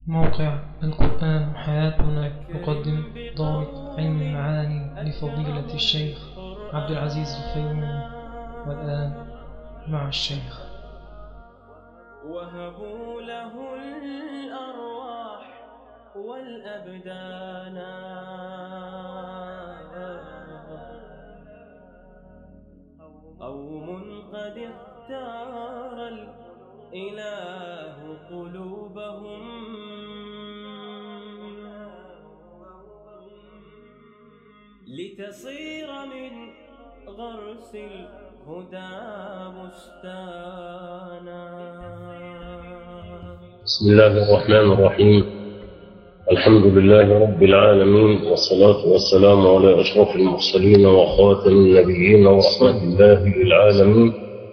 موقع القرآن حياتنا يقدم ضابط علم المعاني لفضيلة الشيخ عبد العزيز الفيومي والآن مع الشيخ وهبوا له الأرواح والأبدان قوم قد اختار الإله قلوبهم لتصير من غرس الهدى بستانا بسم الله الرحمن الرحيم الحمد لله رب العالمين والصلاة والسلام على أشرف المرسلين وخاتم النبيين ورحمة الله للعالمين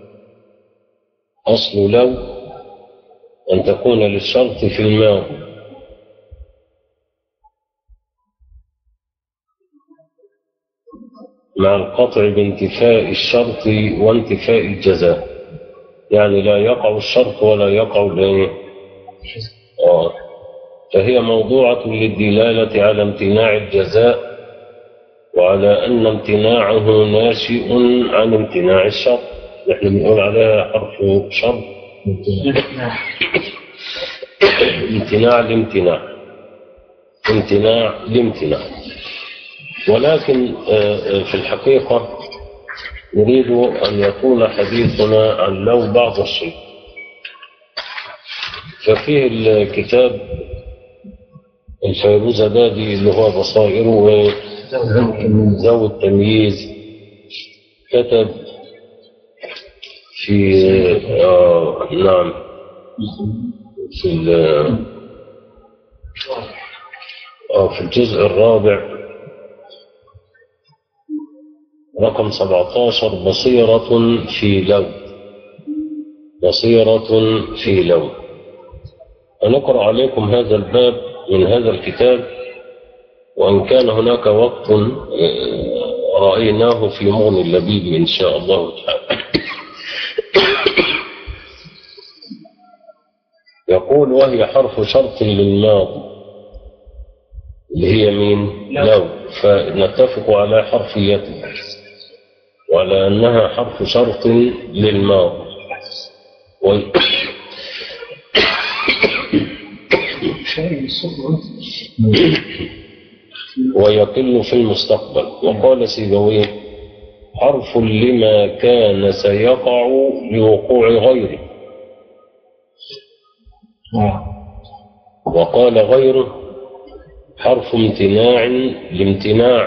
أصل لو أن تكون للشرط في الماضي مع القطع بانتفاء الشرط وانتفاء الجزاء يعني لا يقع الشرط ولا يقع الايه آه. فهي موضوعة للدلالة على امتناع الجزاء وعلى أن امتناعه ناشئ عن امتناع الشرط نحن بنقول عليها حرف شرط امتناع الامتناع امتناع الامتناع ولكن في الحقيقة نريد أن يكون حديثنا عن لو بعض الشيء ففيه الكتاب الفيروزبادي اللي هو بصائر وذوي التمييز كتب في آه نعم في آه في الجزء الرابع رقم 17 بصيرة في لو بصيرة في لو أنقرأ عليكم هذا الباب من هذا الكتاب وإن كان هناك وقت رأيناه في مغني اللبيب إن شاء الله تعالى يقول وهي حرف شرط للماضي اللي هي مين لو فنتفق على حرفيتها وعلى أنها حرف شرط للماضي و... ويقل في المستقبل وقال سيبويه حرف لما كان سيقع لوقوع غيره وقال غيره حرف امتناع لامتناع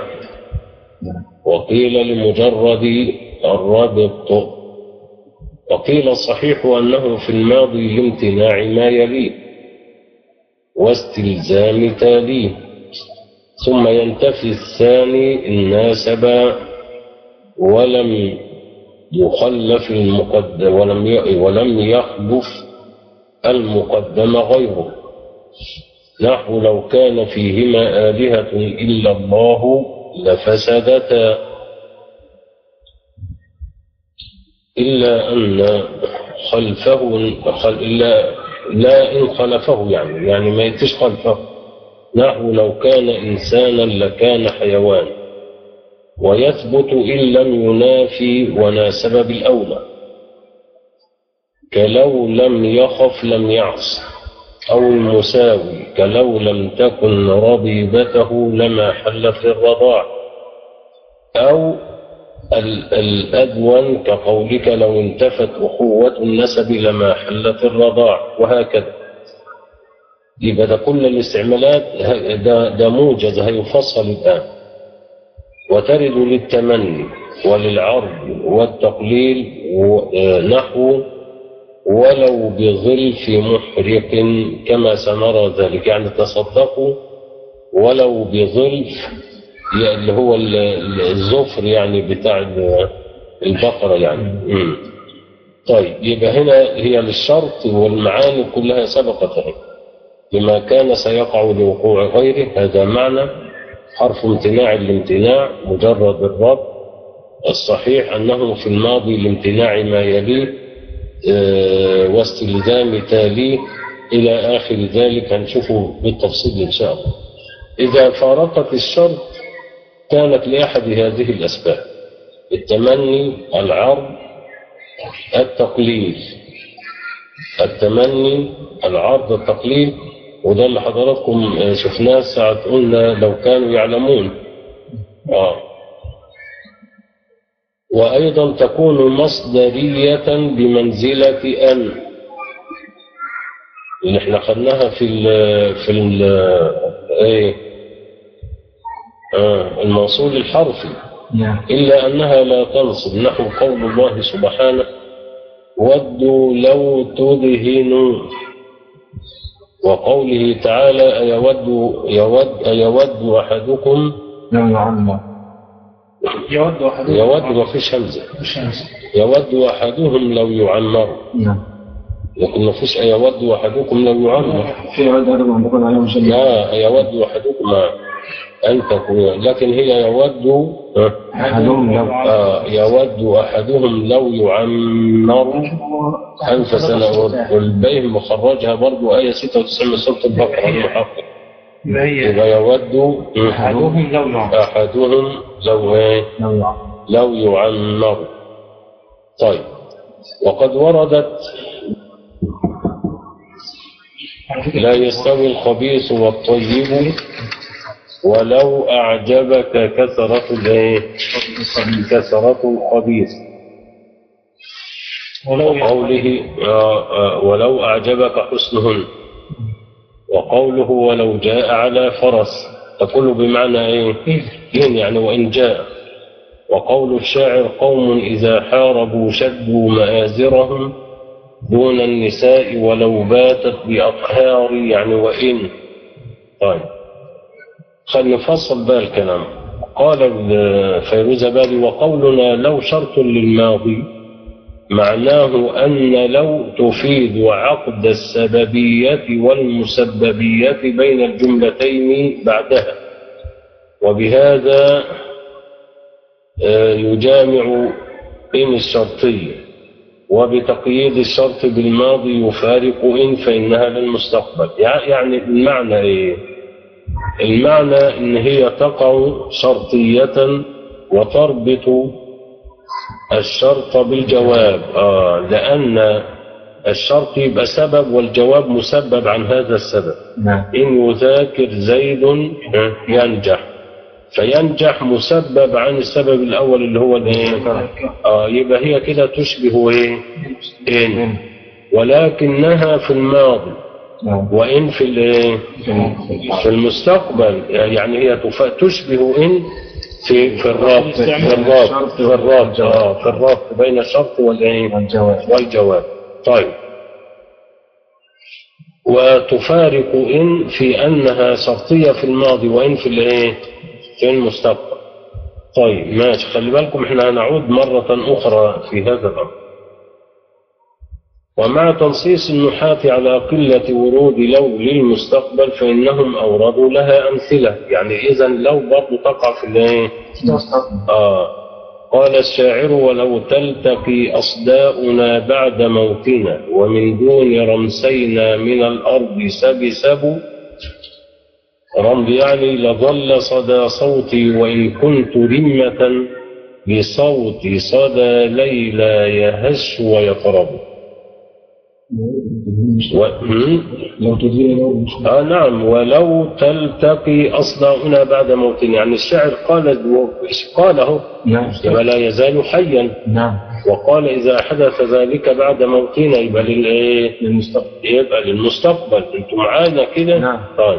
وقيل لمجرد الرابط وقيل الصحيح أنه في الماضي لامتناع ما يليه واستلزام تاليه ثم ينتفي الثاني إن ناسب ولم يخلف المقدم ولم ولم يخلف المقدم غيره نحو لو كان فيهما آلهة إلا الله لفسدتا إلا أن خلفه خل إلا لا إن خلفه يعني يعني ما يتش خلفه نحو لو كان إنسانا لكان حيوان ويثبت إن لم ينافي وناسب بالأولى كلو لم يخف لم يعص أو المساوي كلو لم تكن ربيبته لما حلت للرضاع أو الأدون كقولك لو انتفت أخوة النسب لما حلت الرضاع وهكذا يبقى ده كل الاستعمالات ده, ده موجز هيفصل الآن وترد للتمني وللعرض والتقليل نحو ولو بظلف محرق كما سنرى ذلك يعني تصدقوا ولو بظلف اللي هو الزفر يعني بتاع البقرة يعني مم. طيب يبقى هنا هي للشرط والمعاني كلها سبقت لما كان سيقع لوقوع غيره هذا معنى حرف امتناع الامتناع مجرد الرب الصحيح أنه في الماضي لامتناع ما يليه واستلزام تاليه إلى آخر ذلك هنشوفه بالتفصيل إن شاء الله إذا فارقت الشرط كانت لأحد هذه الأسباب التمني العرض التقليل التمني العرض التقليل وده اللي حضراتكم آه، شفناه ساعة قلنا لو كانوا يعلمون آه. وأيضا تكون مصدرية بمنزلة أن اللي احنا خدناها في ال في ال ايه آه الموصول الحرفي نعم إلا أنها لا تنصب نحو قول الله سبحانه ودوا لو تدهنوا وقوله تعالى أيود يود أيود أحدكم لو يعلم يود أحدهم يود ما فيش همزة الشمس يود أحدهم لو يعمر نعم لكن ما فيش أيود أحدكم لو يعمر في يود أحدهم أن تكون عليهم جنة لا يود أحدكم أن تكون لكن هي يود آه، أحدهم لو آه، يود أحدهم لو يعمر ألف سنة والبيه مخرجها برضو آية 96 من سورة البقرة المحقق ما هي يبقى يود أحدهم لو يعلم أحدهم لو إيه؟ لو يعلم لو يعمر طيب وقد وردت لا يستوي الخبيث والطيب ولو أعجبك كثرة الإيه؟ كثرة الخبيث وقوله آه، آه، ولو أعجبك حسنهن وقوله ولو جاء على فرس تقول بمعنى إيه؟ إن يعني وإن جاء وقول الشاعر قوم إذا حاربوا شدوا مآزرهم دون النساء ولو باتت بأطهار يعني وإن طيب خلينا نفصل بقى الكلام قال ال- فيروز بالي وقولنا لو شرط للماضي معناه أن لو تفيد عقد السببية والمسببية بين الجملتين بعدها وبهذا آه، يجامع إن الشرطية وبتقييد الشرط بالماضي يفارق إن فإنها للمستقبل يع- يعني المعنى إيه؟ المعنى إن هي تقع شرطية وتربط الشرط بالجواب آه لأن الشرط يبقى سبب والجواب مسبب عن هذا السبب نعم إن يذاكر زيد آه، ينجح فينجح مسبب عن السبب الأول اللي هو الإيه؟ آه يبقى هي كده تشبه إيه؟ إن ولكنها في الماضي نعم وإن في الإيه؟ في المستقبل يعني هي تف- تشبه إن في في الربط في الربط في الربط آه في الربط بين الشرط والإيه؟ والجواب والجواب طيب وتفارق إن في أنها شرطية في الماضي وإن في الإيه؟ في المستقبل طيب ماشي خلي بالكم احنا هنعود مرة أخرى في هذا الأمر ومع تنصيص النحاة على قلة ورود لو للمستقبل فإنهم أوردوا لها أمثلة يعني إذا لو برضو تقع في الإيه؟ آه قال الشاعر ولو تلتقي أصداؤنا بعد موتنا ومن دون رمسينا من الأرض سبسب رمل يعني لظل صدى صوتي وإن كنت رمة بصوت صدى ليلى يهش ويطرب و... هم؟ لو تدين لو مش آه نعم ولو تلتقي أصداؤنا بعد موتنا يعني الشاعر قال قاله نعم يبقى لا يزال حيا نعم وقال إذا حدث ذلك بعد موتنا يبقى للإيه؟ للمستقبل يبقى للمستقبل أنتم معانا كده؟ نعم. طيب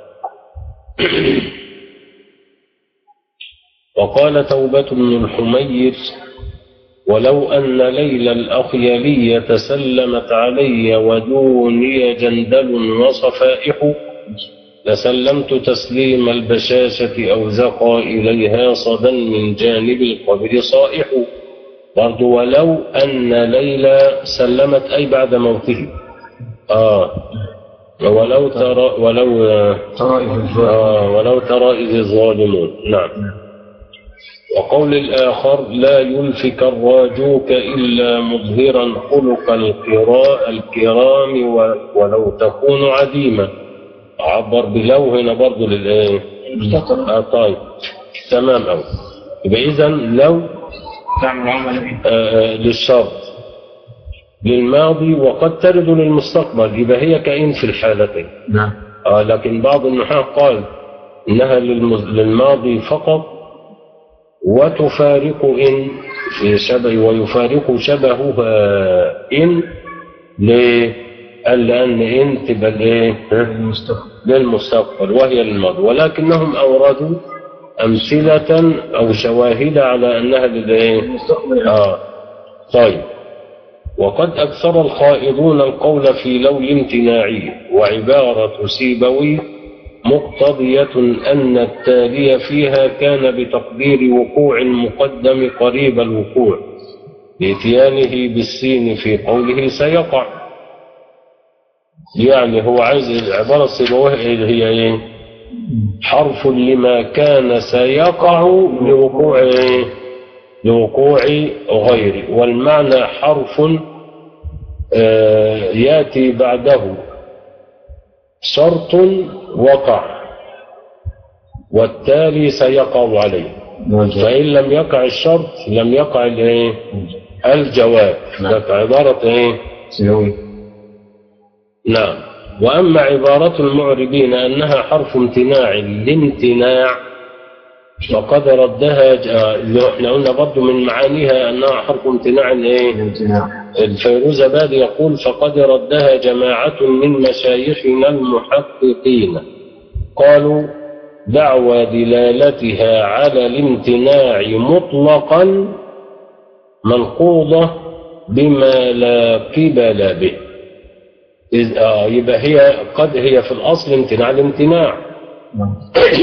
وقال توبة بن الحمير ولو أن ليلى الأخيلية سلمت علي ودوني جندل وصفائح لسلمت تسليم البشاشة أو زقى إليها صدا من جانب القبر صائح برضو ولو أن ليلى سلمت أي بعد موته آه ولو ترى ولو طرائف الجواب آه ولو ترى إذ الظالمون نعم وقول الآخر لا يلفك الراجوك إلا مظهرا خلق القراء الكرام و- ولو تكون عديما عبر بلو هنا برضه للايه؟ آه طيب تمام أوي يبقى إذا لو تعمل عمل ايه؟ آه، للشرط للماضي وقد ترد للمستقبل يبقى هي كائن في الحالتين نعم آه لكن بعض النحاة قال إنها للمز- للماضي فقط وتفارق إن في شبه ويفارق شبهها إن ليه؟ قال لأن إن تبقى الإيه؟ ها؟ المستقبل للمستقبل وهي للماضي ولكنهم أوردوا أمثلة أو شواهد على أنها للإيه؟ المستقبل آه طيب وقد أكثر الخائضون القول في لو الامتناعي وعبارة سيبوي مقتضية أن التالي فيها كان بتقدير وقوع المقدم قريب الوقوع لإتيانه بالسين في قوله سيقع يعني هو عايز العبارة السيبويه اللي هي ايه حرف لما كان سيقع لوقوع إيه؟ لوقوع غيره والمعنى حرف آه، ياتي بعده شرط وقع والتالي سيقع عليه فإن لم يقع الشرط لم يقع الايه الجواب ده عبارة ايه سيوي نعم وأما عبارة المعربين أنها حرف امتناع لامتناع فقد ردها ج- آه، اللي احنا قلنا برضه من معانيها أنها حرف امتناع ايه الامتناع الفيروز بادي يقول فقد ردها جماعة من مشايخنا المحققين قالوا دعوى دلالتها على الامتناع مطلقا منقوضة بما لا قبل به إذ آه يبقى هي قد هي في الأصل امتناع الامتناع نعم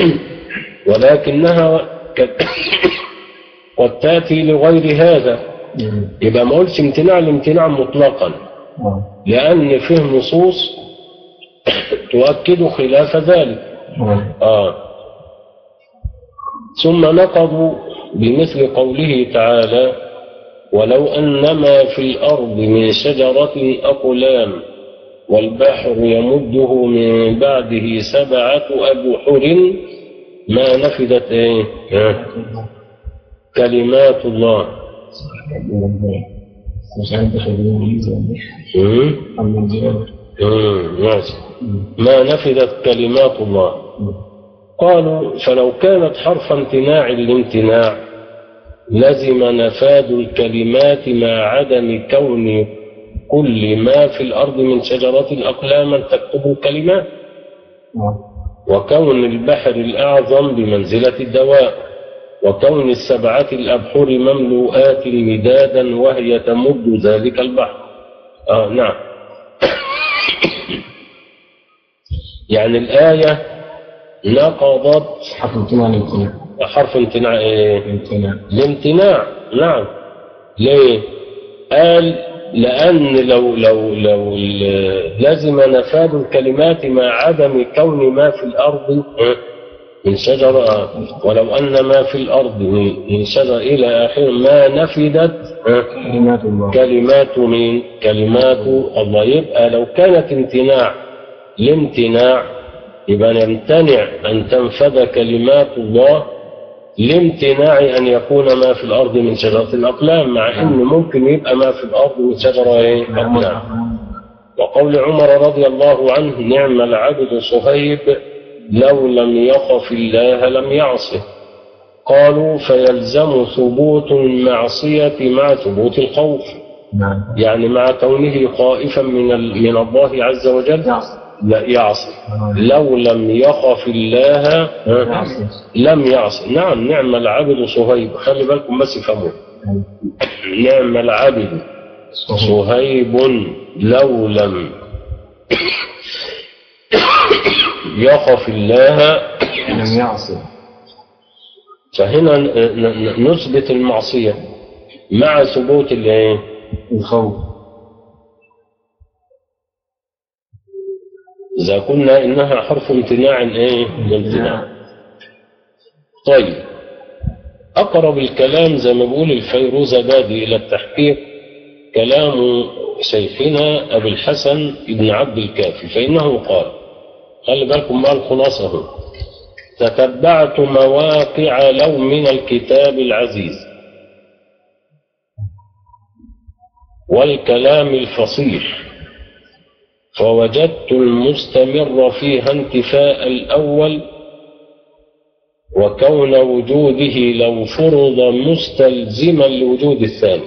ولكنها ك- قد تأتي لغير هذا يبقى ما قلتش امتناع الامتناع مطلقا نعم لأن فيه نصوص تؤكد خلاف ذلك نعم آه. ثم نقضوا بمثل قوله تعالى ولو أن ما في الأرض من شجرة أقلام والبحر يمده من بعده سبعة أبحر ما نفدت إيه؟ ها؟ كلمات الله مش عارف دخل بالانجليزي ولا ايه؟ مم؟ أما الجواب. مم، ماشي ما نفدت كلمات الله قالوا فلو كانت حرف امتناع الامتناع لزم نفاذ الكلمات مع عدم كون كل ما في الأرض من شجرة الأقلام تكتب الكلمات نعم وكون البحر الأعظم بمنزلة الدواء وكون السبعة الأبحر مملوءات مدادا وهي تمد ذلك البحر آه نعم يعني الآية نقضت حرف امتناع الامتناع حرف امتناع إيه؟ الامتناع الامتناع نعم ليه قال لأن لو لو لو ال- لازم نفاذ الكلمات مع عدم كون ما في الأرض ها، من شجرة آه، ولو أن ما في الأرض من من شجرة إلى آخر ما نفدت ها، كلمات الله كلمات من كلمات الله يبقى لو كانت امتناع لامتناع يبقى يمتنع أن تنفذ كلمات الله لامتناع أن يكون ما في الأرض من شجرة الأقلام مع أن ممكن يبقى ما في الأرض من شجرة إيه؟ أقلام وقول عمر رضي الله عنه نعم العبد صهيب لو لم يخف الله لم يعصه قالوا فيلزم ثبوت المعصية مع ثبوت الخوف نعم يعني مع كونه خائفا من ال- من الله عز وجل يعصي لا يعصي لو لم يخف الله ها، يعصي لم يعصي نعم نعم العبد صهيب خلي بالكم بس فهموا نعم العبد صهيب لو لم يخف الله لم يعصي فهنا ن- ن- نثبت المعصية مع ثبوت الايه الخوف إذا قلنا إنها حرف امتناع إيه؟ امتناع. طيب أقرب الكلام زي ما بيقول الفيروز بادي إلى التحقيق كلام شيخنا أبي الحسن بن عبد الكافي فإنه قال خلي بالكم بقى الخلاصة هو تتبعت مواقع لو من الكتاب العزيز والكلام الفصيح فوجدت المستمر فيها انتفاء الأول وكون وجوده لو فرض مستلزما لوجود الثاني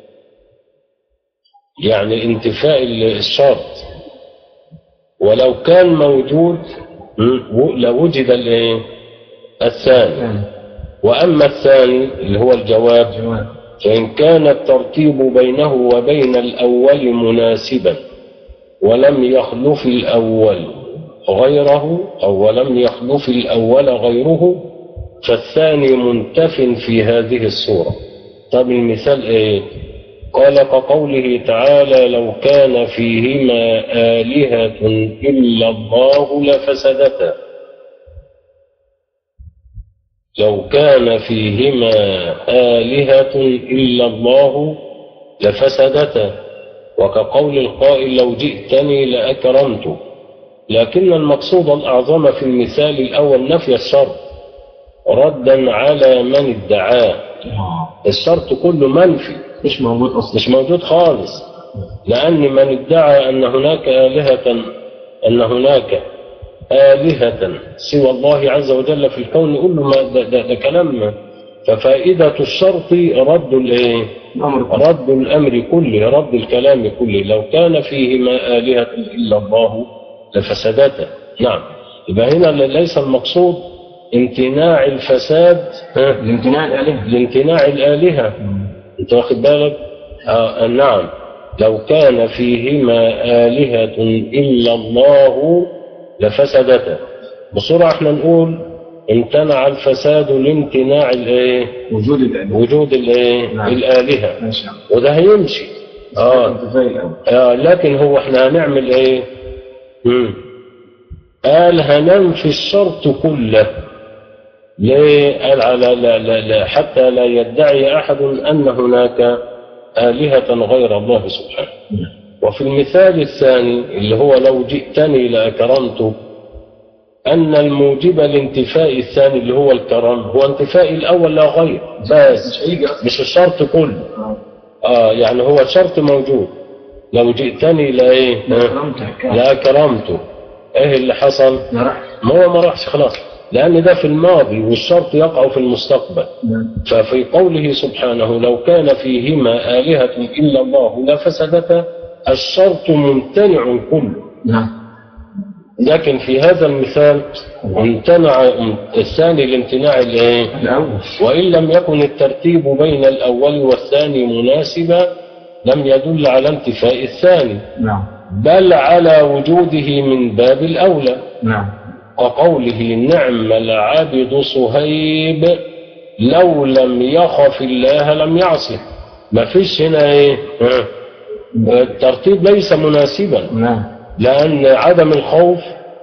يعني انتفاء الشرط ولو كان موجود م، لوجد الايه الثاني يعني واما الثاني اللي هو الجواب جواب فإن كان الترتيب بينه وبين الأول مناسبا ولم يخلف الأول غيره أو ولم يخلف الأول غيره فالثاني منتف في هذه الصورة طب المثال إيه قال كقوله تعالى لو كان فيهما آلهة إلا الله لفسدتا لو كان فيهما آلهة إلا الله لفسدتا وكقول القائل لو جئتني لأكرمت لكن المقصود الأعظم في المثال الأول نفي الشرط ردا على من ادعاه الشرط كله منفي مش موجود أصلا مش موجود خالص لأن من ادعى أن هناك آلهة أن هناك آلهة سوى الله عز وجل في الكون يقول له ما ده, ده, ده كلام ففائدة الشرط رد الايه؟ الأمر رد الأمر كله رد الكلام كله لو كان فيهما آلهة إلا الله لفسدتا نعم يبقى هنا ليس المقصود امتناع الفساد ها الامتناع الآلهة لامتناع الآلهة انت واخد بالك آه نعم لو كان فيهما آلهة إلا الله لفسدتا بسرعة احنا نقول امتنع الفساد لامتناع الايه وجود الآلهة وجود الايه نعم. الآلهة ماشي وده هيمشي اه انتفاء الأول آه لكن هو احنا هنعمل ايه مم. قال هننفي الشرط كله ليه قال على لا لا لا حتى لا يدعي احد ان هناك آلهة غير الله سبحانه وفي المثال الثاني اللي هو لو جئتني لأكرمتك أن الموجب لانتفاء الثاني اللي هو الكرم هو انتفاء الأول لا غير بس مش هيجي أصلا مش الشرط كله آه. آه يعني هو الشرط موجود لو جئتني لإيه لا ها؟ أكرمتك لا كرمته إيه اللي حصل لا رحت ما هو ما راحش خلاص لأن ده في الماضي والشرط يقع في المستقبل نعم. ففي قوله سبحانه لو كان فيهما آلهة إلا الله لفسدتا الشرط ممتنع كله نعم لكن في هذا المثال امتنع الثاني لامتناع الايه الأول وإن لم يكن الترتيب بين الأول والثاني مناسبا لم يدل على انتفاء الثاني نعم بل على وجوده من باب الأولى نعم كقوله نعم العبد صهيب لو لم يخف الله لم يعصه ما فيش هنا ايه ها؟ الترتيب ليس مناسبا نعم لأن عدم الخوف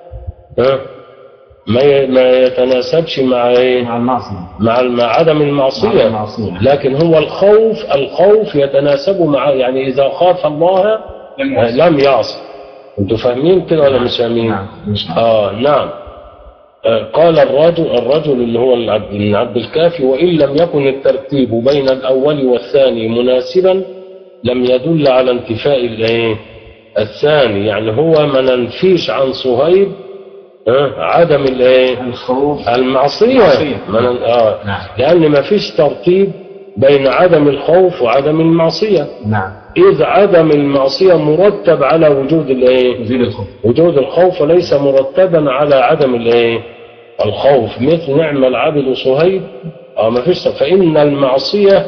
ها ما ي- ما يتناسبش مع ايه مع المعصية مع الم- مع عدم مع المعصية المعصية لكن هو الخوف الخوف يتناسب مع يعني إذا خاف الله لم آه، لم يعصي انتوا فاهمين كده ولا مش فاهمين؟ نعم مش عارف. آه نعم آه قال الرجل الرجل اللي هو العبد بن عبد الكافي وإن لم يكن الترتيب بين الأول والثاني مناسبا لم يدل على انتفاء الايه الثاني يعني هو ما ننفيش عن صهيب آه عدم الايه الخوف المعصية المعصية. ما نن- آه نعم. لأن ما فيش ترتيب بين عدم الخوف وعدم المعصية نعم إذ عدم المعصية مرتب على وجود الايه وجود الخوف وجود الخوف ليس مرتبا على عدم الايه الخوف مثل نعم العبد صهيب اه ما فيش فإن المعصية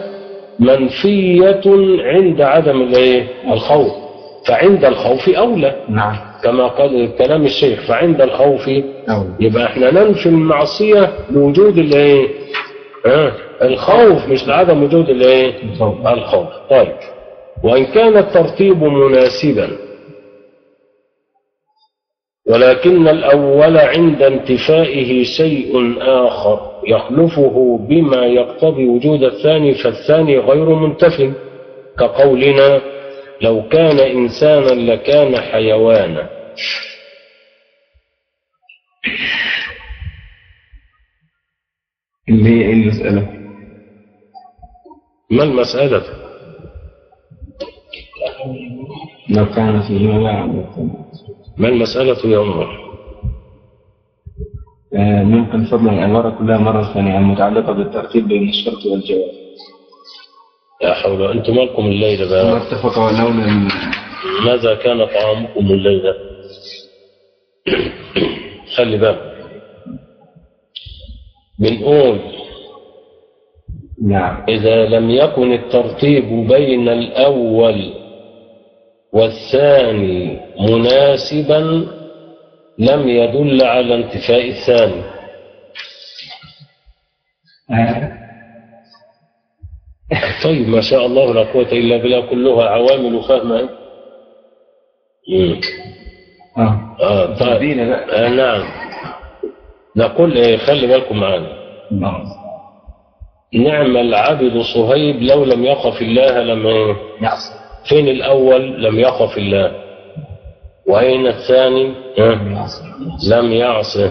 منفية عند عدم الايه الخوف فعند الخوف أولى نعم كما قال كلام الشيخ فعند الخوف أول يبقى احنا ننفي المعصية لوجود الايه اه الخوف مش لعدم وجود الايه الخوف الخوف طيب وإن كان الترتيب مناسبا ولكن الأول عند انتفائه شيء آخر يخلفه بما يقتضي وجود الثاني فالثاني غير منتف كقولنا لو كان إنسانا لكان حيوانا اللي هي ايه المسألة؟ ما المسألة لو كان فيهما لا ما المسألة يا عمر آه، ممكن فضلا العبارة كلها مرة ثانية المتعلقة بالترتيب بين الشرط والجواب يا حول أنتم مالكم الليلة ما بقى اتفق لون ماذا كان طعامكم الليلة خلي بالك بنقول نعم إذا لم يكن الترتيب بين الأول والثاني مناسبا لم يدل على انتفاء الثاني آه، طيب ما شاء الله لا قوة إلا بالله كلها عوامل فهمة مم. اه آه طيب تهدينا بقى آه نعم نقول إيه خلي بالكم معنا نعم نعم العبد صهيب لو لم يخف الله لم إيه؟ يعصي فين الأول لم يخف الله وأين الثاني ها؟ يعصي لم يعصه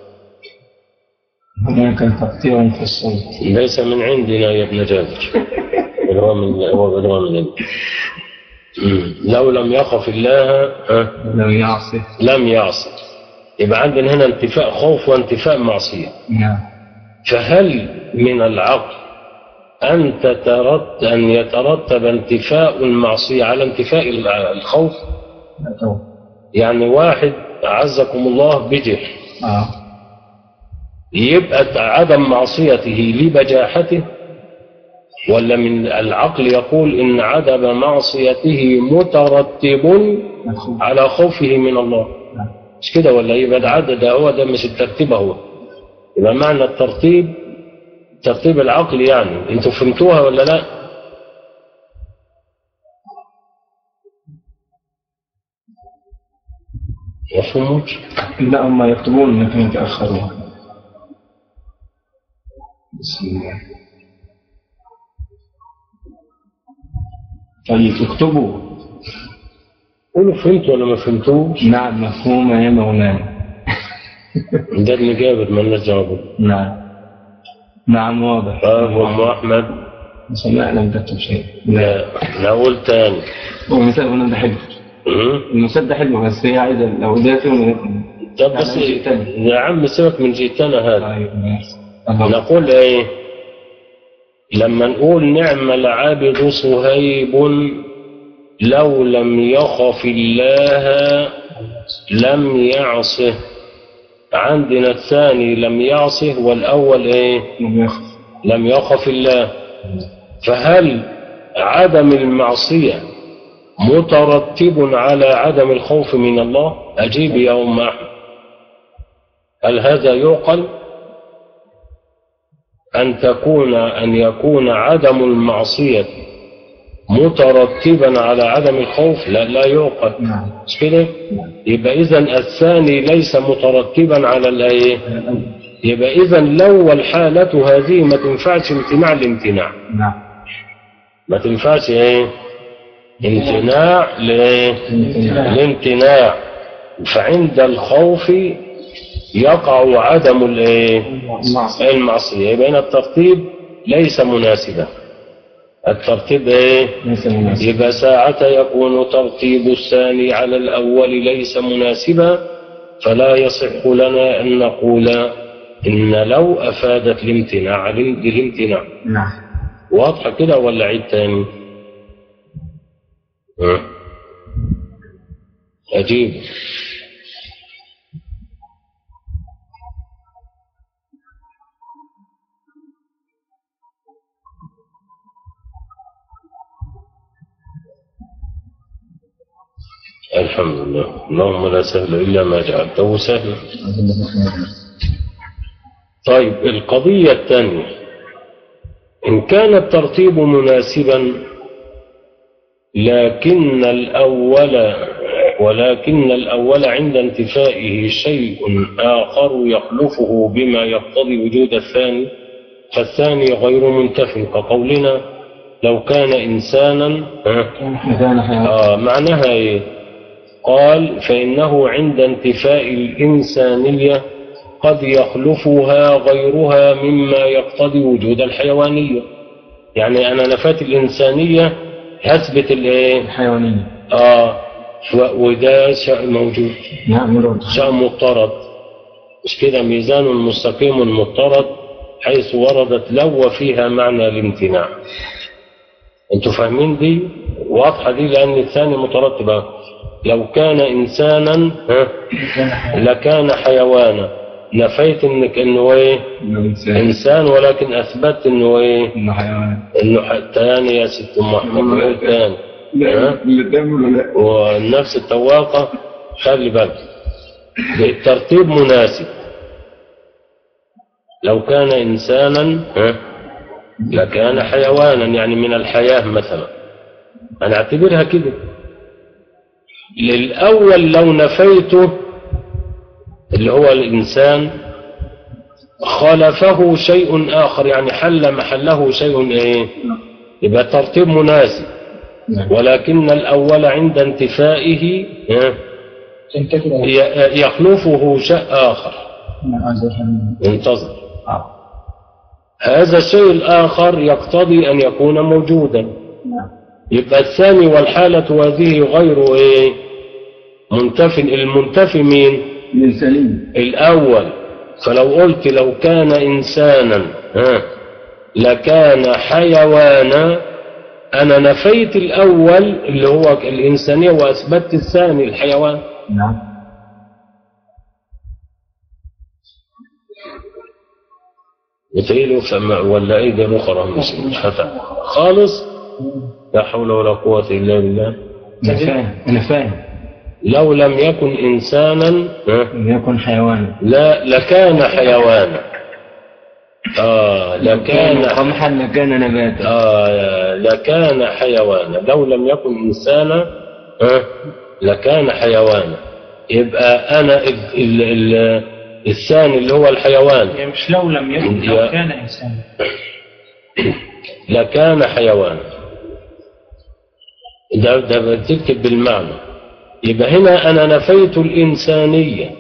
ممكن تقطيع في الصوت ليس من عندنا يا ابن جابر بل هو من هو بل هو من عندنا. مم. لو لم يخف الله ها؟ لو يعصي لم يعص يبقى عندنا هنا انتفاء خوف وانتفاء معصية نعم فهل من العقل أن تترت أن يترتب انتفاء المعصية على انتفاء الع- الخوف يعني واحد أعزكم الله بجح اه يبقى عدم معصيته لبجاحته ولا من العقل يقول إن عدم معصيته مترتب مفهوم على خوفه من الله نعم. مش كده ولا يبقى ده عدد ده هو ده مش الترتيب هو يبقى معنى الترتيب ترتيب العقل يعني انتوا فهمتوها ولا لا مفهومش لا هم يكتبون لكن يتأخرون بسم الله طيب اكتبوا قولوا فهمتوا ولا ما فهمتوش نعم مفهوم يا مولانا ده ابن جابر ما لناش جوابه نعم نعم واضح اه وام احمد سمعنا لم تكتب شيء لا نقول تاني هو المثال هنا ده حلو مم. المثال ده حلو بس هي عايزة لو ده فيه طب بس يعني جئتنا. يا عم سيبك من جيتنا هذا طيب ماشي الله نقول ايه لما نقول نعم العابد صهيب لو لم يخف الله لم يعصه عندنا الثاني لم يعصه والأول ايه لم يخف لم يخف الله فهل عدم المعصية مترتب على عدم الخوف من الله أجيب يا أم أحمد هل هذا يعقل أن تكون أن يكون عدم المعصية مترتبا على عدم الخوف لا لا يعقل نعم مش كده يبقى إذا الثاني ليس مترتبا على الايه يبقى إذا لو الحالة هذه ما تنفعش امتناع الامتناع نعم ما تنفعش ايه امتناع لايه الامتناع فعند الخوف يقع عدم الايه المعصية المعصية يبقى هنا الترتيب ليس مناسبا الترتيب ايه ليس مناسب يبقى ساعة يكون ترتيب الثاني على الأول ليس مناسبا فلا يصح لنا أن نقول إن لو أفادت الامتناع للامتناع نعم واضحة كده ولا عيد تاني ها؟ أجيب الحمد لله اللهم لا سهل إلا ما جعلته سهلا طيب القضية الثانية إن كان الترتيب مناسبا لكن الأول ولكن الأول عند انتفائه شيء آخر يخلفه بما يقتضي وجود الثاني فالثاني غير منتف كقولنا لو كان إنسانا ها مكان حيوان آه معناها إيه؟ قال فإنه عند انتفاء الإنسانية قد يخلفها غيرها مما يقتضي وجود الحيوانية يعني أنا نفات الإنسانية هثبت الإيه؟ الحيوانية آه و- وده شيء موجود نعم مراد شيء مضطرد مش كده ميزان مستقيم مضطرد حيث وردت لو فيها معنى الامتناع انتوا فاهمين دي واضحة دي لأن الثاني مترتبة لو كان إنسانا ها لكان حيوانا نفيت انك انه ايه الإنسان انسان ولكن اثبت انه ايه إنه حيوان انه تاني يا ست ام احمد قول تاني ها؟ اللي قدام ولا لا؟ والنفس التواقة خلي بالك الترتيب مناسب لو كان إنسانا ها، لكان حيوانا يعني من الحياة مثلا أنا أعتبرها كده للأول لو نفيته اللي هو الإنسان خلفه شيء آخر يعني حل محله شيء إيه يبقى ترتيب مناسب ولكن الأول عند انتفائه ها، ي- يخلفه شيء آخر انتظر هذا الشيء الآخر يقتضي أن يكون موجودا يبقى الثاني والحالة هذه غير إيه منتفي المنتفي مين الإنسانية الأول فلو قلت لو كان إنسانا ها لكان حيوانا أنا نفيت الأول اللي هو الإنسانية وأثبتت الثاني الحيوان نعم بتقيله فما ولا ايه ده اخرى مش مش هتع خالص لا حول ولا قوة إلا بالله أنا فاهم أنا فاهم لو لم يكن إنسانا ها، إن يكون حيوان لا لكان حيوانا آه لكان قمحا لكان نباتا آه لكان حيوانا لو لم يكن إنسانا ها، لكان حيوانا يبقى أنا ال ال ال الثاني اللي هو الحيوان يعني مش لو لم يكن يا- لو كان إنسان لكان حيوانا ده ده بتكتب بالمعنى يبقى هنا أنا نفيت الإنسانية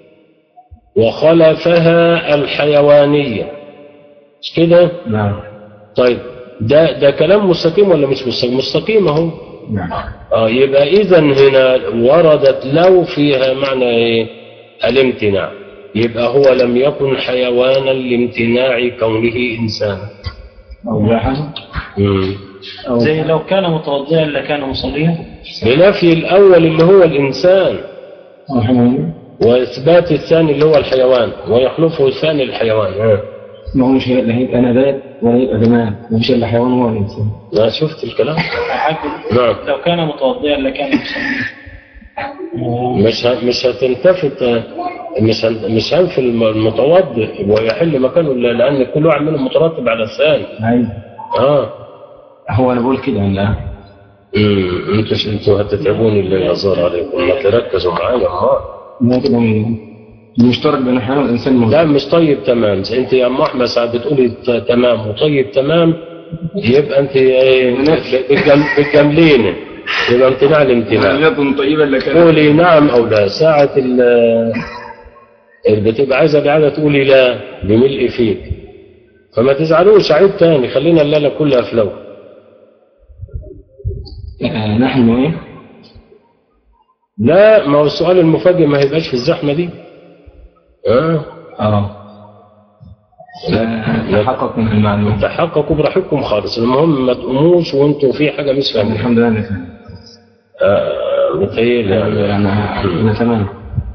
وخلفها الحيوانية مش كده؟ نعم طيب ده ده كلام مستقيم ولا مش مستقيم؟ مستقيم أهو نعم اه يبقى إذا هنا وردت لو فيها معنى إيه؟ الامتناع يبقى هو لم يكن حيوانا لامتناع كونه إنسانا أو لاحظ مم. أو زي لو كان متوضئا لكان مصليا بنفي الأول اللي هو الإنسان أو حيوان وإثبات الثاني اللي هو الحيوان ويخلفه الثاني الحيوان ها. ما هو مش هي- لا هيبقى نبات ولا هيبقى جماد مفيش إلا حيوان هو الإنسان ما شفت الكلام حاجة نعم لو كان متوضئا لكان مصليا مش ه- مش هتلتفت مش هن- مش هنفي الم- المتوضئ ويحل مكانه إلا لأن كل واحد منهم مترتب على الثاني عايز اه هو أنا بقول كده لا امم انتوا انتوا هتتعبوني اللي يزار عليكم ما تركزوا معايا ما ما كده من- المشترك بين الحيوان والإنسان موجود لا مش طيب تمام انت يا ام احمد ساعات بتقولي ت- تمام وطيب تمام يبقى انت ايه بتجم- بتجامليني يبقى امتناع الامتناع يكن طيبا لكان قولي نعم او لا ساعة ال- اللي بتبقى عايزة الإعادة تقولي لا بملء فيك فما تزعلوش عيد تاني خلينا الليلة كلها فلو آه، نحن إيه لا ما هو السؤال المفاجئ ما هيبقاش في الزحمة دي اه اه تحقق من المعلومة تحققوا براحتكم خالص المهم ما تقوموش وانتوا في حاجة مش فاهمين الحمد لله أنا فاهم آه متهيألي يعني يعني أنا تمام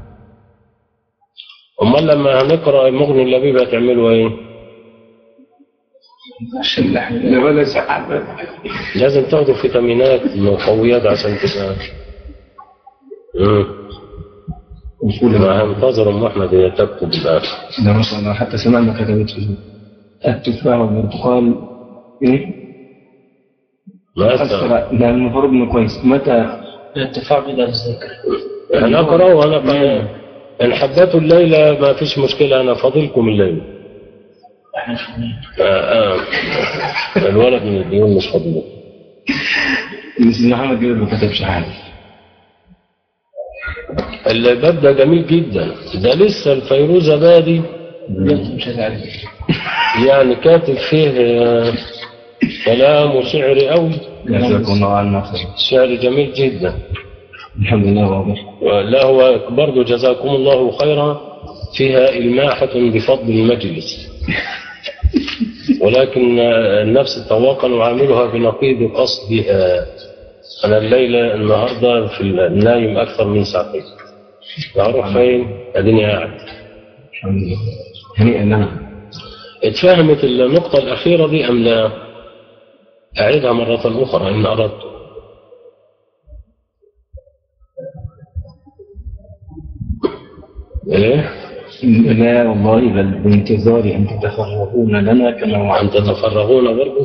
امال لما هنقرا مغني اللبيب هتعملوا ايه؟ لا ولا ساعة لازم تاخدوا فيتامينات مقويات عشان تبقى امم ما هنتظر ام احمد هي تكتب الان ده ما شاء الله حتى سمع ما كتبت فيه التفاح والبرتقال ايه ما أسأل. أسرع ده المفروض انه كويس متى الاتفاق بدل الذكر أنا أقرأ وأنا أقرأ إن حبيتوا الليلة ما فيش مشكلة أنا فاضلكم الليلة احنا مش فاهمين آه آه. الولد من الديون مش فاضل بس محمد جابر ما كتبش حاجة الباب ده جميل جدا ده لسه الفيروزة بادي مش هتعرف يعني كاتب فيه آه، كلام وشعر قوي جزاكم الله عنا خير شعر جميل جدا الحمد لله واضح لا هو برضو جزاكم الله خيرا فيها إلماحة بفضل المجلس ولكن آه، النفس تواقع وعاملها بنقيض قصدها أنا الليلة النهاردة في النايم أكثر من ساعتين أروح فين؟ أديني قاعد الحمد لله هنيئا لنا اتفهمت النقطة الأخيرة دي أم لا؟ أعيدها مرة أخرى إن أردت إيه؟ لا والله بل بانتظار أن تتفرغون لنا كما وأن وعدتم تتفرغون برضو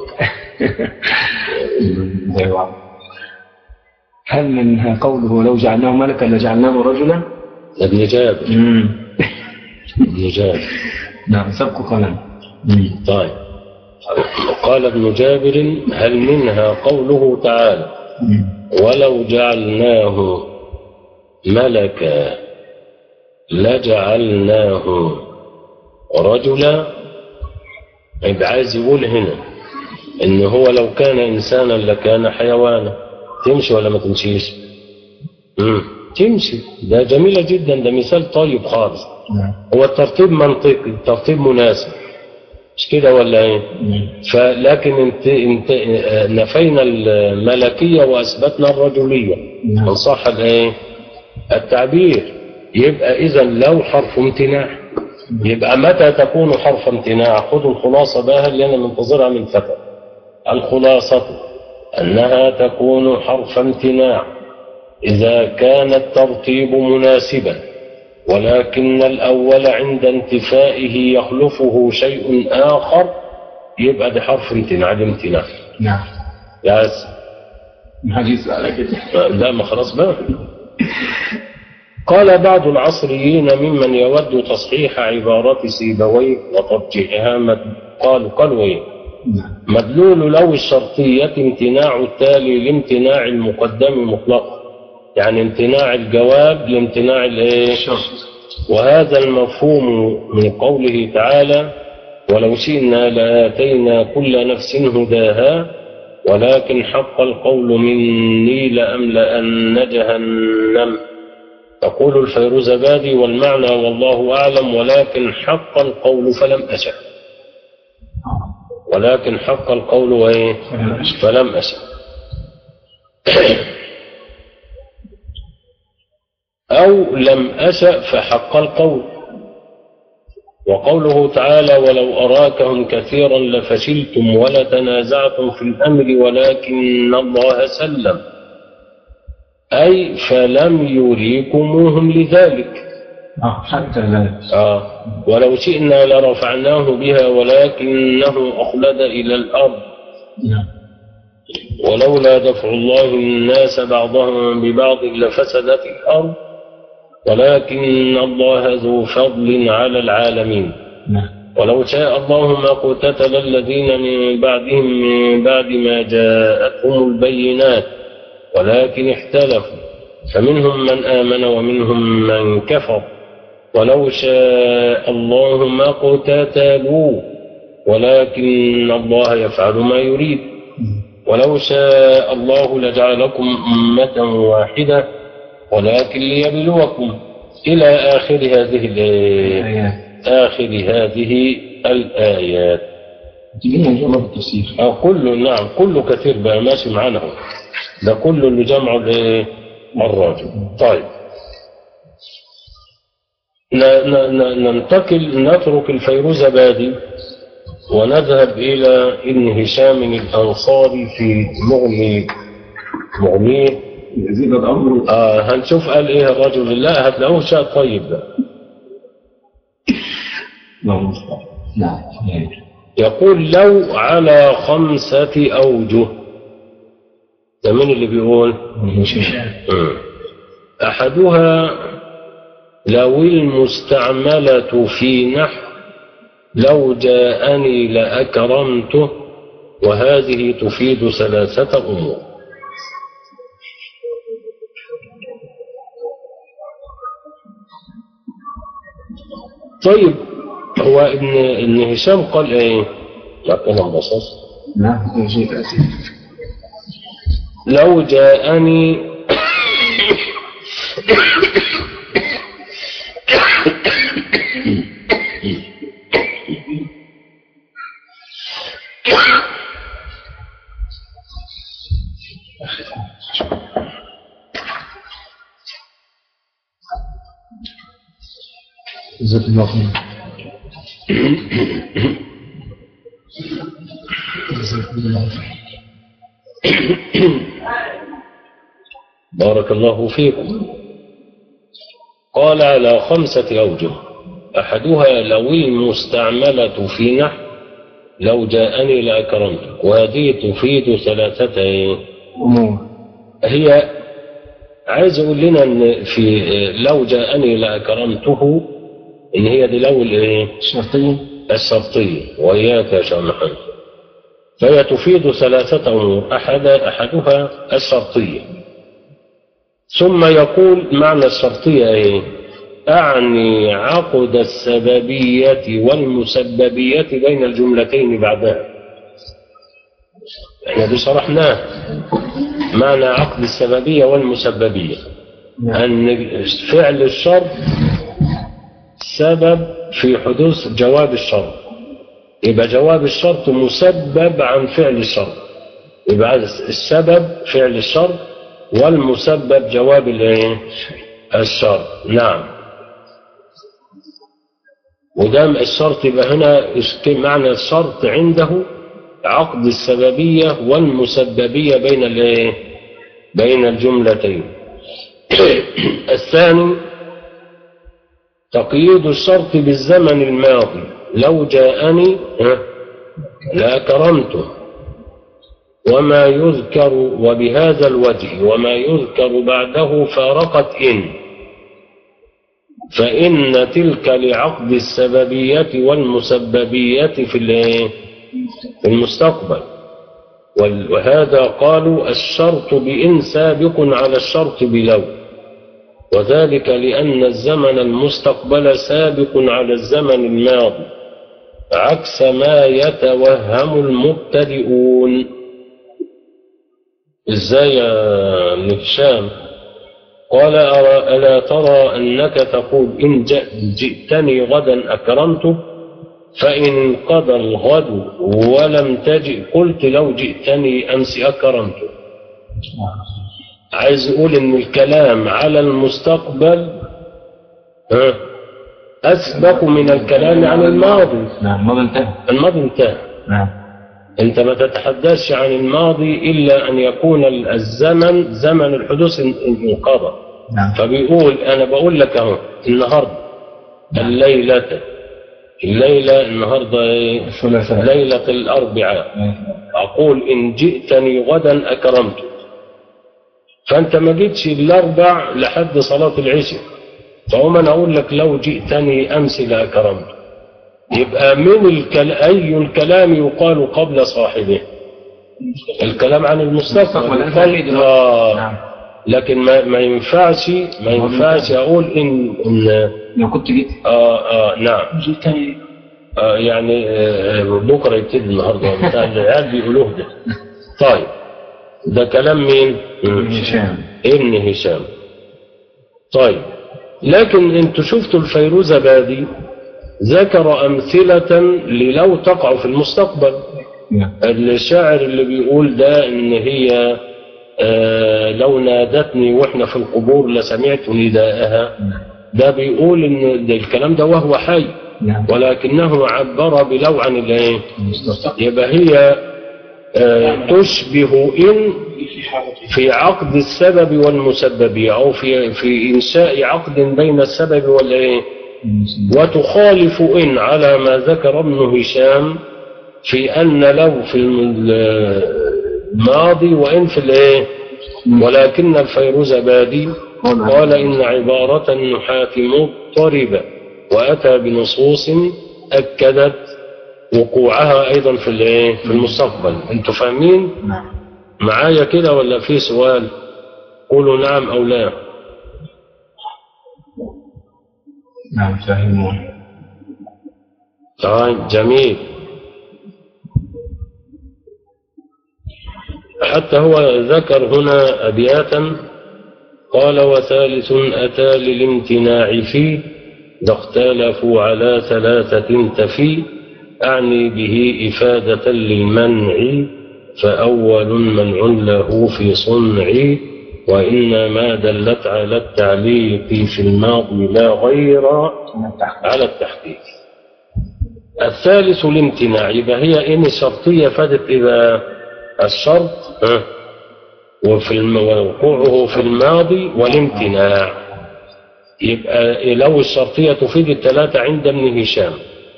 زي بعض هل منها قوله لو جعلناه ملكا لجعلناه رجلا؟ ابن جابر مم. ابن جابر نعم سبق قلم طيب قال ابن جابر هل منها قوله تعالى ولو جعلناه ملكا لجعلناه رجلا يبقى عايز يقول هنا ان هو لو كان انسانا لكان حيوانا تمشي ولا ما تمشيش مم. تمشي ده جميلة جدا ده مثال طيب خالص نعم هو الترتيب منطقي ترتيب مناسب مش كده ولا ايه فلكن انت انت آه، نفينا الملكيه واثبتنا الرجوليه نعم. ان صح الايه التعبير يبقى اذا لو حرف امتناع يبقى متى تكون حرف امتناع خذوا الخلاصه بقى اللي انا منتظرها من فتى الخلاصه انها تكون حرف امتناع اذا كان الترتيب مناسبا ولكن الأول عند انتفائه يخلفه شيء آخر يبقى ده حرف امتناع ده امتناع نعم يس ما حد يسأل كده لا ما خلاص بقى قال بعض العصريين ممن يود تصحيح عبارة سيبويه وترجيحها مد- قالوا قالوا ايه نعم مدلول لو الشرطية امتناع التالي لامتناع المقدم مطلقا يعني امتناع الجواب لامتناع الايه وهذا المفهوم من قوله تعالى ولو شئنا لآتينا كل نفس هداها ولكن حق القول مني لأملأن جهنم تقول الفيروزبادي والمعنى والله أعلم ولكن حق القول فلم أشأ ولكن حق القول وإيه فلم أشأ أو لم أشأ فحق القول وقوله تعالى ولو أراكهم كثيرا لفشلتم ولتنازعتم في الأمر ولكن الله سلم أي فلم يريكموهم لذلك آه حتى لا آه ولو شئنا لرفعناه بها ولكنه أخلد إلى الأرض نعم ولولا دفع الله الناس بعضهم ببعض لفسدت الأرض ولكن الله ذو فضل على العالمين نعم ولو شاء الله ما قتتل الذين من بعدهم من بعد ما جاءتهم البينات ولكن اختلفوا فمنهم من آمن ومنهم من كفر ولو شاء الله ما قتتلوا ولكن الله يفعل ما يريد ولو شاء الله لجعلكم أمة واحدة ولكن ليبلوكم إلى آخر هذه الآيات آيات آخر هذه الآيات تجينا إن شاء الله بالتفسير أو كل نعم كل كثير بقى ماشي معانا هو ده كل اللي جمعه الايه الراجل طيب ن- ن- ن- ننتقل نترك الفيروزبادي ونذهب إلى ابن هشام الأنصاري في مغني مغنيه يزيد الأمر آه هنشوف قال إيه الرجل لا هتلاقوه شيء طيب ده اللهم صل نعم يقول لو على خمسة أوجه ده مين اللي بيقول هشام مم. أحدها لو المستعملة في نحو لو جاءني لأكرمته وهذه تفيد ثلاثة أمور طيب هو ابن ابن هشام قال ايه؟ لا كلام بسيط نعم يجيب أتي لو جاءني جزاك الله خير جزاك الله خير بارك الله فيكم قال على خمسة أوجه أحدها لو المستعملة في نحو لو جاءني لأكرمته وهذه تفيد ثلاثة إيه؟ أمور هي عايز أقول لنا إن في لو جاءني لأكرمته إن هي دي لو الإيه؟ شرطية الشرطية وإياك يا شيخ محمد فهي تفيد ثلاثة أمور أحد أحدها الشرطية ثم يقول معنى الشرطية إيه؟ أعني عقد السببية والمسببية بين الجملتين بعدها احنا دي شرحناه معنى عقد السببية والمسببية أن فعل الشرط سبب في حدوث جواب الشرط يبقى جواب الشرط مسبب عن فعل الشرط يبقى السبب فعل الشرط والمسبب جواب الايه الشرط نعم ودام الشرط يبقى هنا معنى الشرط عنده عقد السببية والمسببية بين الايه بين الجملتين الثاني تقييد الشرط بالزمن الماضي لو جاءني ها، لأكرمته وما يذكر وبهذا الوجه وما يذكر بعده فارقت إن فإن تلك لعقد السببية والمسببية في الإيه؟ في المستقبل وال- وهذا قالوا الشرط بإن سابق على الشرط بلو وذلك لأن الزمن المستقبل سابق على الزمن الماضي عكس ما يتوهم المبتدئون ازاي يا ابن هشام قال أرى ألا ترى أنك تقول إن جاء- جئتني غدا أكرمته فإن قضى الغد ولم تجئ قلت لو جئتني أمس أكرمته عايز يقول ان الكلام على المستقبل ها اسبق من الكلام عن الماضي نعم ما انتهى الماضي انتهى نعم انت ما تتحدثش عن الماضي الا ان يكون الزمن زمن الحدوث ان- ان- انقضى نعم فبيقول انا بقول لك اهو النهارده الليله الليله النهارده ايه الثلاثاء ليله الاربعاء أقول إن جئتني غدا أكرمت فأنت ما جيتش الأربع لحد صلاة العشاء فهم أنا أقول لك لو جئتني أمس لأكرمت يبقى من الكل... أي الكلام يقال قبل صاحبه الكلام عن المستقبل المستقبل، أنت يقال- أكيد دلوقتي. آه نعم لكن ما, ما ينفعش ما ينفعش أقول إن, إن لو كنت جيت آه آه نعم جئتني آه يعني آه بكره يبتدي النهارده بتاع العيال بيقولوه ده طيب ده كلام مين؟ ابن هشام ابن هشام طيب لكن انتوا شفتوا الفيروزة بادي ذكر أمثلة للو تقع في المستقبل نعم الشاعر اللي بيقول ده ان هي آه لو نادتني واحنا في القبور لسمعت نداءها ده بيقول ان ده الكلام ده وهو حي نعم ولكنه عبر بلو عن الايه المستقبل يبقى هي آه تشبه ان في حالة في عقد السبب والمسبب او في في انشاء عقد بين السبب والايه وتخالف ان على ما ذكر ابن هشام في ان لو في الم- ماضي وإن في الإيه ولكن الفيروزبادي قال إن عبارة النحاة مضطربة وأتى بنصوص أكدت وقوعها أيضا في الإيه في المستقبل أنتوا فاهمين نعم معايا كده ولا في سؤال قولوا نعم أو لا نعم فاهمون طيب جميل حتى هو ذكر هنا أبياتا قال وثالث أتى للامتناع فيه إذا اختلفوا على ثلاثة تفي أعني به إفادة للمنع فأول منع له في صنع وإنما دلت على التعليق في الماضي لا غير على التحقيق الثالث الامتناع يبقى هي إن الشرطية فادت إذا الشرط ها، وفي الم- ووقوعه في الماضي والامتناع يبقى لو الشرطية تفيد الثلاثة عند ابن هشام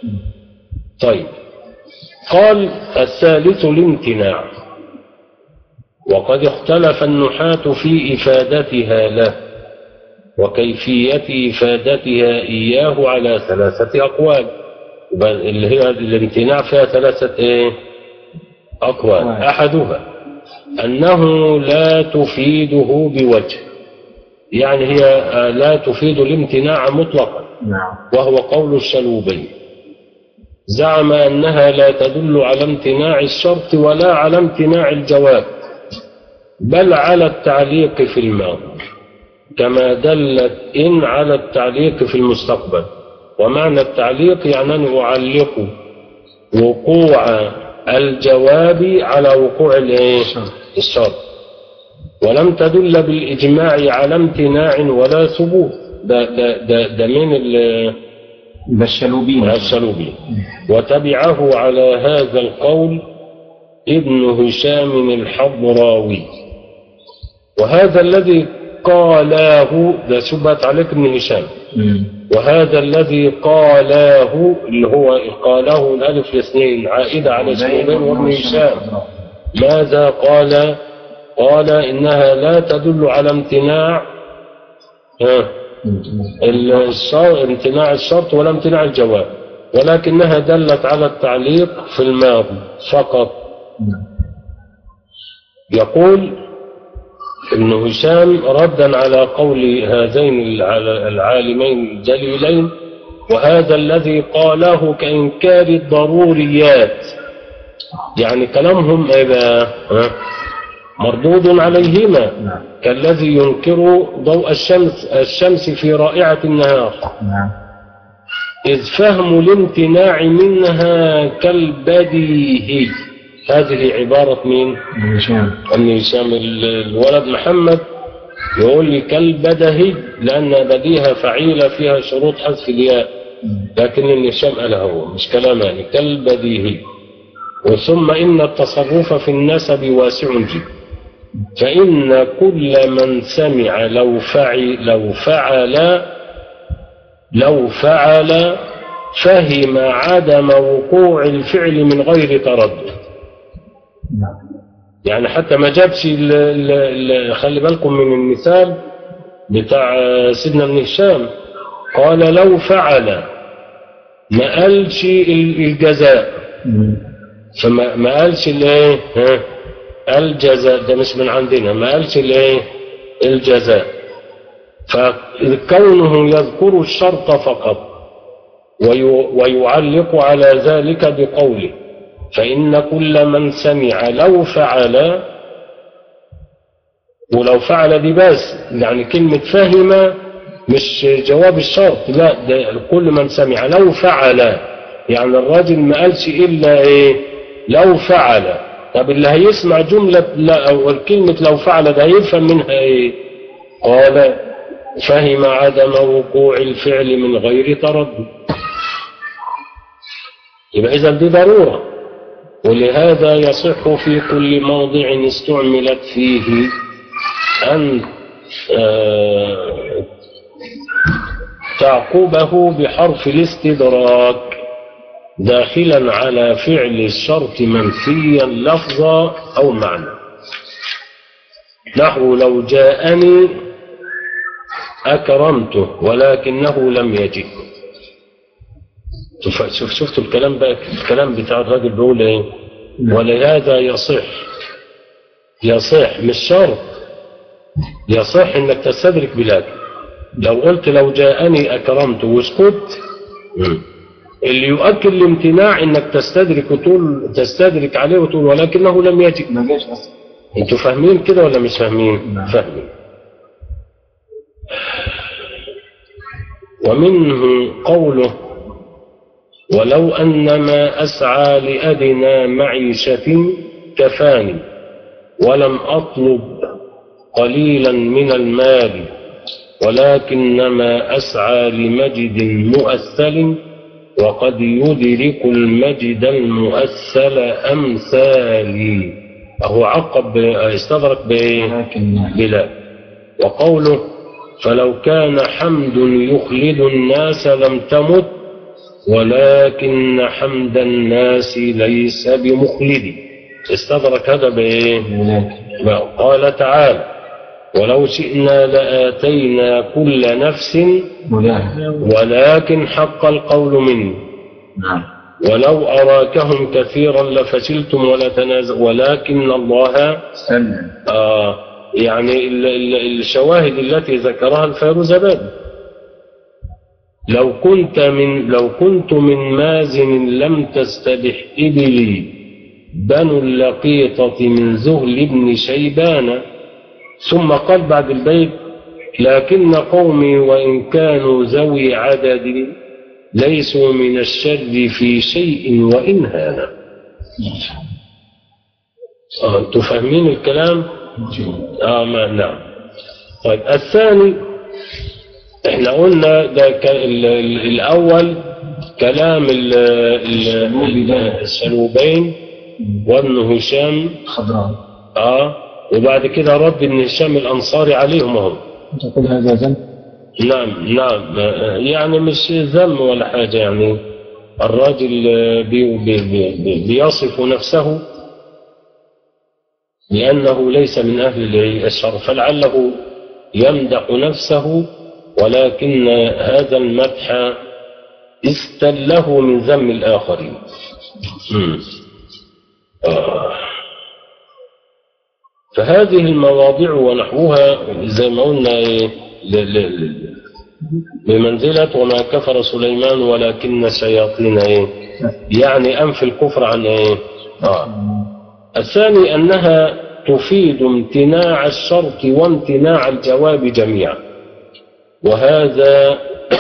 طيب قال الثالث الامتناع وقد اختلف النحاة في إفادتها له وكيفية إفادتها إياه على ثلاثة أقوال يبقى اللي هي الامتناع فيها ثلاثة إيه؟ أقوال أقوال. أحدها أنه لا تفيده بوجه يعني هي آه، لا تفيد الامتناع مطلقا نعم وهو قول الشلوبي زعم أنها لا تدل على امتناع الشرط ولا على امتناع الجواب بل على التعليق في الماضي كما دلت إن على التعليق في المستقبل ومعنى التعليق يعني أن أعلق وقوع الجواب على وقوع الإيه؟ الشرط ولم تدل بالإجماع على امتناع ولا ثبوت ده, ده, ده, ده من ال- بالشلوبين السلوبي وتبعه على هذا القول ابن هشام الحضراوي وهذا الذي قالاه ده شبهت عليك ابن هشام مم. وهذا الذي قالاه اللي هو قاله الألف الاثنين عائدة على اسماعيل وابن هشام ماذا قال قال إنها لا تدل على امتناع ها الشر- امتناع الشرط ولا امتناع الجواب ولكنها دلت على التعليق في الماضي فقط يقول ابن هشام ردا على قول هذين الع- العالمين الجليلين وهذا الذي قاله كإنكار الضروريات يعني كلامهم إذا ها؟ مردود عليهما نعم كالذي ينكر ضوء الشمس الشمس في رائعة النهار نعم إذ فهم الامتناع منها كالبديهي هذه عبارة مين؟ ابن هشام أن هشام ال- الولد محمد يقول لي كالبدهي لأن بديهة فعيلة فيها شروط حذف الياء لكن ابن هشام قالها هو مش كلام يعني كالبديهي وثم إن التصرف في النسب واسع جدا فإن كل من سمع لو فعل لو فعل لو فعل فهم عدم وقوع الفعل من غير تردد نعم يعني حتى ما جابش ال- ال- ال- خلي بالكم من المثال بتاع سيدنا ابن هشام قال لو فعل ما قالش ال- الجزاء مم. فما ما قالش الايه ها الجزاء ده مش من عندنا ما قالش الايه الجزاء فكونه يذكر الشرط فقط وي- ويعلق على ذلك بقوله فإن كل من سمع لو فعل ولو فعل دي بس يعني كلمة فهم مش جواب الشرط لا ده كل من سمع لو فعل يعني الراجل ما قالش إلا إيه لو فعل طب اللي هيسمع جملة لا أو كلمة لو فعل ده هيفهم منها إيه قال فهم عدم وقوع الفعل من غير تردد يبقى إذا دي ضرورة ولهذا يصح في كل موضع استعملت فيه أن آه، تعقبه بحرف الاستدراك داخلا على فعل الشرط منفيا لفظا أو معنى نحو لو جاءني أكرمته ولكنه لم يجئ شوف شوف شفتوا الكلام بقى الكلام بتاع الراجل بيقول ايه ولهذا يصح يصح مش شرط يصح انك تستدرك بلكن لو قلت لو جاءني اكرمته واسكت اللي يؤكد الامتناع انك تستدرك وتقول تستدرك عليه وتقول ولكنه لم يجئ ما جاش اصلا انتوا فاهمين كده ولا مش فاهمين نعم. فاهمين ومنه قوله ولو أن ما أسعى لأدنى معيشة كفاني ولم أطلب قليلا من المال ولكنما أسعى لمجد مؤثل وقد يدرك المجد المؤثل أمثالي أهو عقب استدرك بإيه؟ لكن بلا وقوله فلو كان حمد يخلد الناس لم تمت ولكن حمد الناس ليس بمخلد استدرك هذا بايه ولكن ما قال تعالى ولو شئنا لآتينا كل نفس ولكن ولكن حق القول مني نعم ولو أراكهم كثيرا لفشلتم ولا تنازع ولكن الله سلم آه يعني ال- ال- الشواهد التي ذكرها الفيروزبادي لو كنت من لو كنت من مازن لم تستبح إبلي بنو اللقيطة من زهل بن شيبان ثم قال بعد البيت لكن قومي وإن كانوا ذوي عدد ليسوا من الشر في شيء وإن هانا آه، أنتوا فاهمين الكلام؟ آه ما نعم طيب الثاني احنا قلنا ده ك- ال- ال- الأول كلام ال- ال- السلوبين وابن هشام خضراء اه وبعد كده رد ابن هشام الأنصاري عليهم هم تقول هذا ذنب نعم نعم آه، يعني مش ذم ولا حاجة يعني الراجل آه، بي بي بي بي بيصف نفسه لأنه ليس من أهل الشر فلعله يمدح نفسه ولكن هذا المدح استله من ذم الآخرين مم. آه. فهذه المواضيع ونحوها زي ما قلنا إيه، ل- ل- ل- بمنزلة وما كفر سليمان ولكن الشياطين إيه يعني أنفي الكفر عن إيه آه. الثاني أنها تفيد امتناع الشرط وامتناع الجواب جميعا وهذا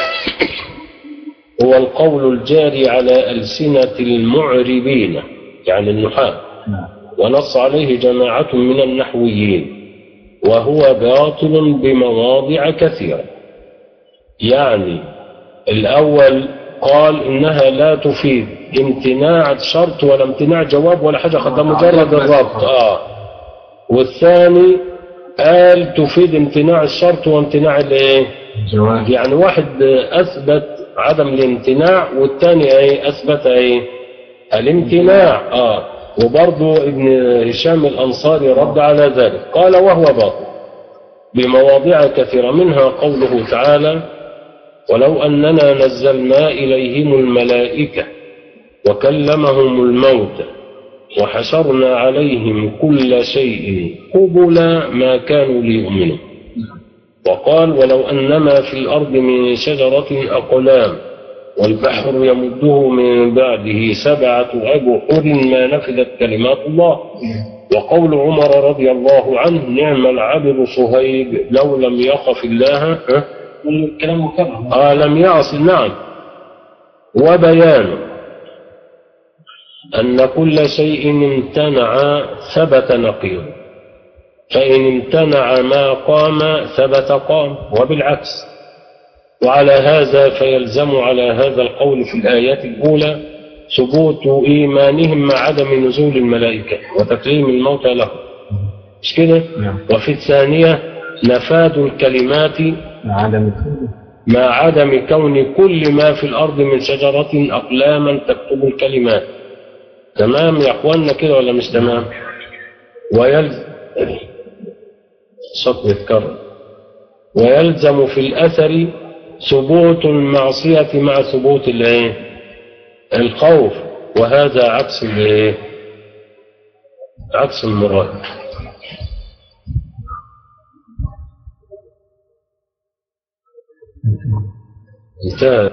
هو القول الجاري على ألسنة المعربين يعني النحاة نعم ونص عليه جماعة من النحويين وهو باطل بمواضع كثيرة يعني الأول قال إنها لا تفيد امتناع شرط ولا امتناع جواب ولا حاجة ده مجرد الربط آه والثاني قال تفيد امتناع الشرط وامتناع الايه جواب يعني واحد اثبت عدم الامتناع والثاني ايه اثبت ايه الامتناع اه وبرضه ابن هشام الانصاري رد على ذلك قال وهو باطل بمواضع كثيرة منها قوله تعالى ولو أننا نزلنا إليهم الملائكة وكلمهم الموت وحشرنا عليهم كل شيء قبلا ما كانوا ليؤمنوا وقال ولو أنما في الأرض من شجرة أقلام والبحر يمده من بعده سبعة أبحر ما نفذت كلمات الله وقول عمر رضي الله عنه نعم العبد صهيب لو لم يخف الله ها؟ الكلام مكرر آه لم يعص نعم وبيان أن كل شيء امتنع ثبت نقيض فإن امتنع ما قام ثبت قام وبالعكس وعلى هذا فيلزم على هذا القول في الآيات الأولى ثبوت إيمانهم مع عدم نزول الملائكة وتكريم الموتى لهم مش كده؟ نعم وفي الثانية نفاذ الكلمات مع عدم الكذب مع عدم كون كل ما في الأرض من شجرة أقلاما تكتب الكلمات تمام يا أخوانا كده ولا مش تمام ويلزم الشرط يتكرر ويلزم في الأثر ثبوت المعصية مع ثبوت الايه الخوف وهذا عكس الايه عكس المراد انتهى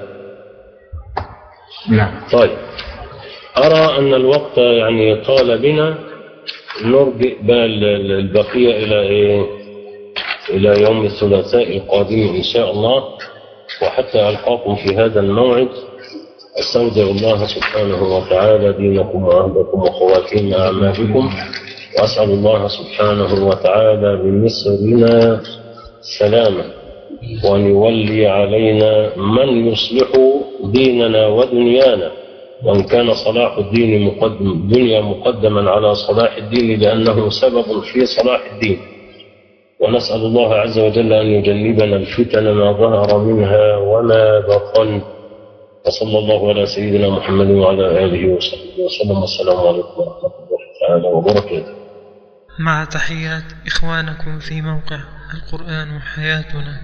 نعم طيب أرى أن الوقت يعني طال بنا نرجئ بقى ال- ال- البقية إلى إيه؟ إلى يوم الثلاثاء القادم إن شاء الله وحتى ألقاكم في هذا الموعد أستودع الله سبحانه وتعالى دينكم وعهدكم وخواتيم أعمالكم وأسأل الله سبحانه وتعالى بمصر لنا السلامة وأن يولي علينا من يصلح ديننا ودنيانا وأن كان صلاح الدين مقدم الدنيا مقدما على صلاح الدين لأنه سبب في صلاح الدين ونسأل الله عز وجل أن يجنبنا الفتن ما ظهر منها وما بطن وصلى الله على سيدنا محمد وعلى آله وصحبه وسلم والسلام عليكم ورحمة الله تعالى وبركاته مع تحيات إخوانكم في موقع القرآن حياتنا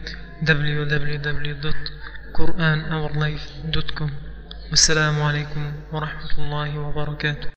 www.quranourlife.com والسلام عليكم ورحمة الله وبركاته